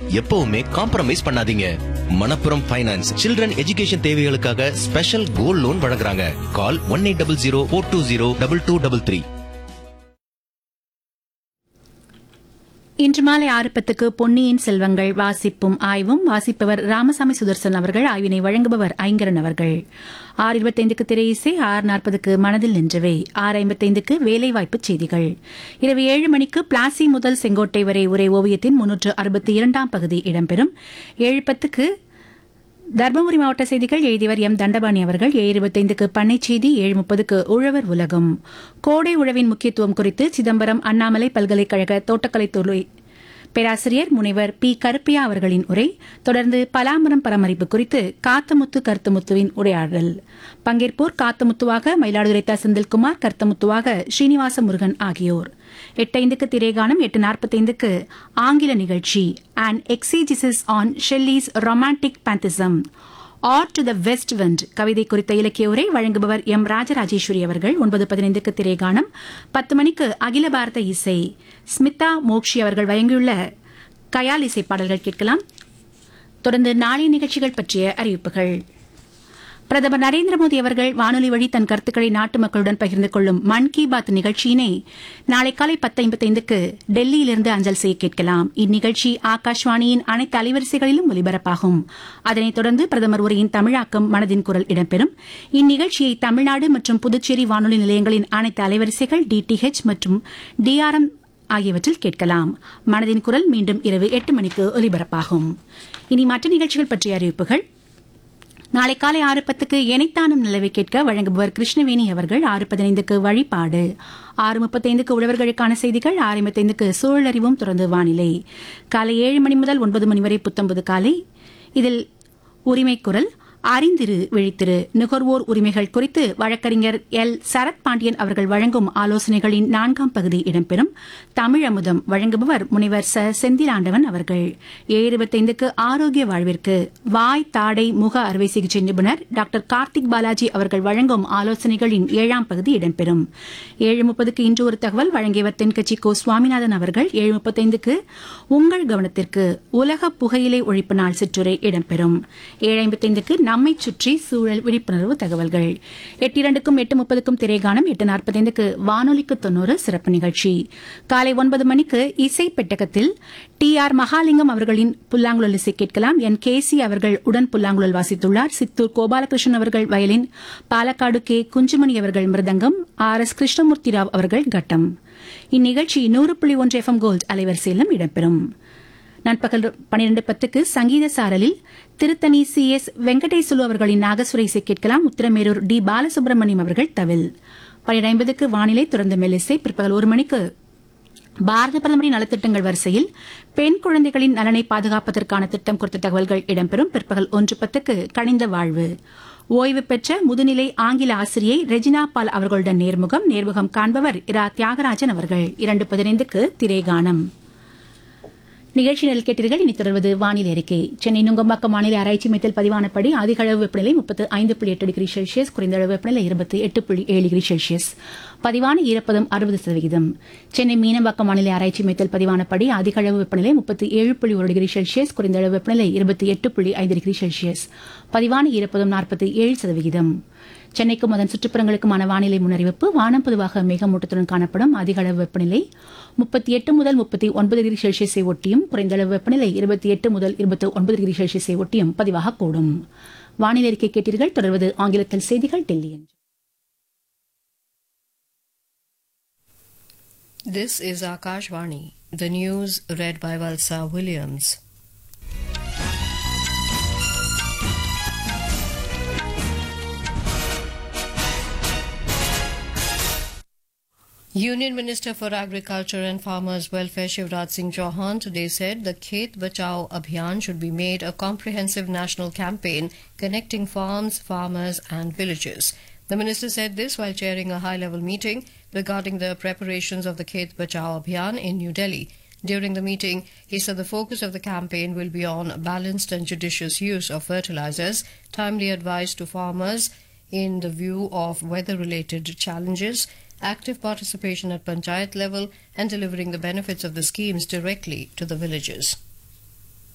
எப்பவுமே காம்ப்ரமைஸ் பண்ணாதீங்க Manappuram finance children education தேவைகளுக்காக ஸ்பெஷல் கோல்ட் லோன் வழங்குறாங்க call one eight double zero four two zero double two double three இன்று மாலை ஆறு பத்துக்கு பொன்னியின் செல்வங்கள் வாசிப்பும் ஆய்வும் வாசிப்பவர் ராமசாமி சுதர்சன் அவர்கள் ஆய்வினை வழங்குபவர் ஐங்கரன் அவர்கள் ஆறு இருபத்தைந்துக்கு திரையிசை ஆறு நாற்பதுக்கு மனதில் நின்றவை ஆறு ஐம்பத்தைந்துக்கு வேலைவாய்ப்பு செய்திகள் இரவு ஏழு மணிக்கு பிளாசி முதல் செங்கோட்டை வரை உரை ஓவியத்தின் முன்னூற்று அறுபத்தி இரண்டாம் பகுதி இடம்பெறும் ஏழு பத்துக்கு தர்மபுரி மாவட்ட செய்திகள் எழுதியவர் எம் தண்டபாணி அவர்கள் ஏழு இருபத்தைந்துக்கு பண்ணை செய்தி ஏழு முப்பதுக்கு உழவர் உலகம் கோடை உழவின் முக்கியத்துவம் குறித்து சிதம்பரம் அண்ணாமலை பல்கலைக்கழக தோட்டக்கலைத்துறை பேராசிரியர் முனைவர் பி கருப்பியா அவர்களின் உரை தொடர்ந்து பலாமரம் பராமரிப்பு குறித்து காத்தமுத்து கருத்தமுத்துவின் உரையாடல் பங்கேற்போர் காத்தமுத்துவாக மயிலாடுதுறை த செந்தில்குமார் கருத்தமுத்துவாக ஸ்ரீனிவாச முருகன் ஆகியோர் எட்டைந்துக்கு திரைகானம் எட்டு நாற்பத்தைந்துக்கு ஆங்கில நிகழ்ச்சி and exegesis on Shelley's romantic pantheism or to the west wind கவிதை குறித்த இலக்கிய உரை வழங்குபவர் எம் ராஜராஜேஸ்வரி அவர்கள் ஒன்பது பதினைந்துக்கு திரைகானம் பத்து மணிக்கு அகில பாரத இசை ஸ்மிதா மோக்ஷி அவர்கள் வழங்கியுள்ள கயால் இசை பாடல்கள் கேட்கலாம் தொடர்ந்து நாளைய நிகழ்ச்சிகள் பற்றிய அறிவிப்புகள் பிரதமர் நரேந்திர மோடி அவர்கள் வானொலி வழி தன் கருத்துக்களை நாட்டு மக்களுடன் பகிர்ந்து கொள்ளும் மன் கி பாத் நிகழ்ச்சியினை நாளை காலை பத்து ஐம்பத்தைந்துக்கு டெல்லியிலிருந்து அஞ்சல் செய்ய கேட்கலாம் இந்நிகழ்ச்சி ஆகாஷ்வாணியின் அனைத்து அலைவரிசைகளிலும் ஒலிபரப்பாகும் அதனைத் தொடர்ந்து பிரதமர் உரையின் தமிழாக்கம் மனதின் குரல் இடம்பெறும் இந்நிகழ்ச்சியை தமிழ்நாடு மற்றும் புதுச்சேரி வானொலி நிலையங்களின் அனைத்து அலைவரிசைகள் டிடிஹெச் மற்றும் டிஆர்எம் ஆகியவற்றில் கேட்கலாம் மனதின் குரல் மீண்டும் இரவு எட்டு மணிக்கு ஒலிபரப்பாகும் இனி மற்ற நிகழ்ச்சிகள் பற்றிய அறிவிப்புகள் நாளை காலை ஆறு பத்துக்கு எனைத்தானும் நிலவை கேட்க வழங்குபவர் கிருஷ்ணவேணி அவர்கள் ஆறு பதினைந்துக்கு வழிபாடு ஆறு முப்பத்தைந்துக்கு உழவர்களுக்கான செய்திகள் ஆறு ஐம்பத்தைந்துக்கு சூழலறிவும் தொடர்ந்து வானிலை காலை ஏழு மணி முதல் ஒன்பது மணி வரை புத்தம்பது காலை இதில் உரிமை குரல் அறிந்திரு விழித்திரு நுகர்வோர் உரிமைகள் குறித்து வழக்கறிஞர் எல் சரத் பாண்டியன் அவர்கள் வழங்கும் ஆலோசனைகளின் நான்காம் பகுதி இடம்பெறும் தமிழ் அமுதம் வழங்குபவர் முனைவர் ச செந்திலாண்டவன் அவர்கள் ஏழு இருபத்தைந்துக்கு ஆரோக்கிய வாழ்விற்கு வாய் தாடை முக அறுவை சிகிச்சை நிபுணர் டாக்டர் கார்த்திக் பாலாஜி அவர்கள் வழங்கும் ஆலோசனைகளின் ஏழாம் பகுதி இடம்பெறும் ஏழு முப்பதுக்கு இன்று ஒரு தகவல் வழங்கியவர் தென்கட்சி கோ சுவாமிநாதன் அவர்கள் ஏழு முப்பத்தைந்துக்கு உங்கள் கவனத்திற்கு உலக புகையிலை ஒழிப்பு நாள் சிற்றுரை இடம்பெறும் ஏழு ஐம்பத்தைந்துக்கு நம்மை சுற்றி சூழல் விழிப்புணர்வு தகவல்கள் எட்டு இரண்டுக்கும் எட்டு முப்பதுக்கும் திரைகானம் எட்டு நாற்பத்தைந்துக்கு வானொலிக்கு தொண்ணூறு சிறப்பு நிகழ்ச்சி காலை ஒன்பது மணிக்கு இசை பெட்டகத்தில் டி ஆர் மகாலிங்கம் அவர்களின் புல்லாங்குழல் இசை கேட்கலாம் என் கேசி அவர்கள் உடன் புல்லாங்குழல் வாசித்துள்ளார் சித்தூர் கோபாலகிருஷ்ணன் அவர்கள் வயலின் பாலக்காடு கே குஞ்சுமணி அவர்கள் மிருதங்கம் ஆர் எஸ் கிருஷ்ணமூர்த்தி ராவ் அவர்கள் கட்டம் இந்நிகழ்ச்சி நூறு புள்ளி ஒன்று எஃப் எம் கோல்ட் அலைவரிசையிலும் இடம்பெறும் நண்பகல் பனிரெண்டு பத்துக்கு சங்கீத சாரலில் திருத்தணி சி எஸ் வெங்கடேசுலு அவர்களின் நாகசுர இசை கேட்கலாம் உத்திரமேரூர் டி பாலசுப்ரமணியம் அவர்கள் தவில் பனிரெண்டு ஐம்பதுக்கு வானிலை தொடர்ந்து மெல்லிசை பிற்பகல் ஒரு மணிக்கு பாரத பிரதமரின் நலத்திட்டங்கள் வரிசையில் பெண் குழந்தைகளின் நலனை பாதுகாப்பதற்கான திட்டம் குறித்த தகவல்கள் இடம்பெறும் பிற்பகல் ஒன்று பத்துக்கு கனிந்த வாழ்வு ஓய்வு பெற்ற முதுநிலை ஆங்கில ஆசிரியை ரெஜினா பால் அவர்களுடன் நேர்முகம் நேர்முகம் காண்பவர் இரா தியாகராஜன் அவர்கள் இரண்டு பதினைந்துக்கு திரேகானம் நிகழ்ச்சி நெல் கேட்டீர்கள் இனி தொடர்வது வானிலை அறிக்கை சென்னை நுங்கம்பாக்கம் வானிலை ஆராய்ச்சி மையத்தில் பதிவானபடி அதிக அளவு வெப்பநிலை முப்பத்து ஐந்து புள்ளி எட்டு டிகிரி செல்சியஸ் குறைந்த அளவு வெப்பநிலை இருபத்தி எட்டு புள்ளி ஏழு டிகிரி செல்சியஸ் பதிவான ஈரப்பதம் அறுபது சதவிகிதம் சென்னை மீனம்பாக்கம் வானிலை ஆராய்ச்சி மையத்தில் பதிவானபடி அதிக அளவு வெப்பநிலை முப்பத்தி ஏழு புள்ளி ஒரு டிகிரி செல்சியஸ் குறைந்த அளவு வெப்பநிலை இருபத்தி எட்டு புள்ளி ஐந்து டிகிரி செல்சியஸ் பதிவான ஈரப்பதம் நாற்பத்தி ஏழு சதவிகிதம் சென்னைக்கும் அதன் சுற்றுப்புறங்களுக்குமான வானிலை முன்னறிவிப்பு வானம் பொதுவாக மேகமூட்டத்துடன் காணப்படும் அதிக அளவு வெப்பநிலை முப்பத்தி எட்டு முதல் முப்பத்தி ஒன்பது டிகிரி செல்சியஸை ஒட்டியும் குறைந்த அளவு வெப்பநிலை இருபத்தி எட்டு முதல் இருபத்தி ஒன்பது டிகிரி செல்சியஸை ஒட்டியும் பதிவாகக்கூடும் வானிலை அறிக்கை கேட்டீர்கள் தொடர்வது ஆங்கிலத்தில் செய்திகள் Delhi This is Akashvani, the news read by Valsa Williams. Union Minister for Agriculture and Farmers Welfare Shivraj Singh Chauhan today said the Khet Bachao Abhiyan should be made a comprehensive national campaign connecting farms, farmers and villages. The minister said this while chairing a high-level meeting regarding the preparations of the Khet Bachao Abhiyan in New Delhi. During the meeting, he said the focus of the campaign will be on balanced and judicious use of fertilizers, timely advice to farmers in the view of weather-related challenges, active participation at panchayat level, and delivering the benefits of the schemes directly to the villages.